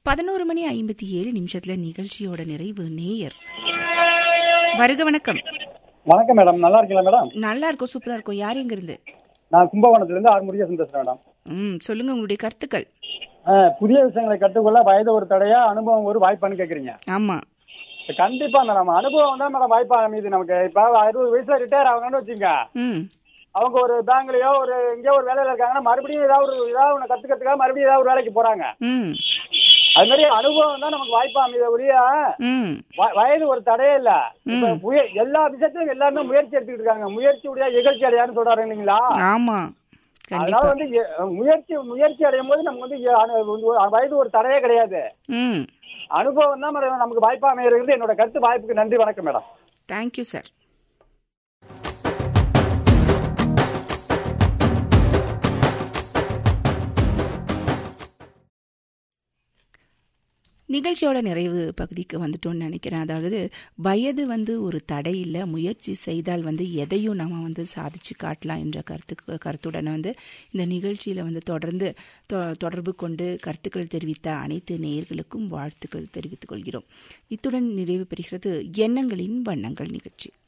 பதினோரு மணி ஐம்பத்தி ஏழு நிமிஷத்துல நிகழ்ச்சியோட நிறைவு நேயர் வருக வணக்கம் வணக்கம் மேடம் நல்லா இருக்கீங்களா மேடம் நல்லா இருக்கும் சூப்பரா இருக்கும் யார் எங்க இருந்து நான் கும்பகோணத்துல இருந்து ஆறு முருகேசன் பேசுறேன் மேடம் ம் சொல்லுங்க உங்களுடைய கருத்துக்கள் அஹ், புதிய விஷயங்களை கற்றுக்கொள்ள வயது ஒரு தடையா அனுபவம் ஒரு வாய்ப்பான்னு கேக்குறீங்க ஆமா கண்டிப்பா அந்த நம்ம அனுபவம் தான் மேடம் வாய்ப்பா அமையுது நமக்கு இப்ப அறுபது வயசுல ரிட்டையர் ஆகணும்னு வச்சுங்க ம் அவங்க ஒரு பேங்க்லயோ ஒரு எங்கேயோ ஒரு வேலையில இருக்காங்கன்னா மறுபடியும் ஏதாவது ஒரு ஏதாவது ஒன்று கத்துக்கிறதுக்காக மறுபடியும் ஏதாவது ஒரு வேலைக்கு போறாங்க ம் அது மாதிரி அனுபவம் தான் நமக்கு வாய்ப்பா அமையுது ஒழிய ம் வ- வயது ஒரு தடையே இல்ல இப்ப முய- எல்லா விஷயத்திலும் எல்லாருமே முயற்சி எடுத்துக்கிட்டு இருக்காங்க முயற்சி உடைய இகழ்ச்சி அடையான்னு சொல்றாரு இல்லைங்களா ஆமா அதனால கண்டிப்பா வந்து எ- முயற்சி முயற்சி அடையும் போது நமக்கு வந்து எ- அனு- ஒரு வயது ஒரு தடையே கிடையாது ம் அனுபவம் தான் மேடம் நமக்கு வாய்ப்பா அமைகிறது என்னோட கருத்து வாய்ப்புக்கு நன்றி வணக்கம் மேடம் தேங்க்யூ சார் நிகழ்ச்சியோட நிறைவு பகுதிக்கு வந்துட்டோம்னு நினைக்கிறேன் அதாவது வயது வந்து ஒரு தடை இல்லை முயற்சி செய்தால் வந்து எதையும் நம்ம வந்து சாதிச்சு காட்டலாம் என்ற கருத்து கருத்துடன் வந்து இந்த நிகழ்ச்சியில் வந்து தொடர்ந்து தொ- தொடர்பு கொண்டு கருத்துக்கள் தெரிவித்த அனைத்து நேயர்களுக்கும் வாழ்த்துக்கள் தெரிவித்துக் கொள்கிறோம் இத்துடன் நிறைவு பெறுகிறது எண்ணங்களின் வண்ணங்கள் நிகழ்ச்சி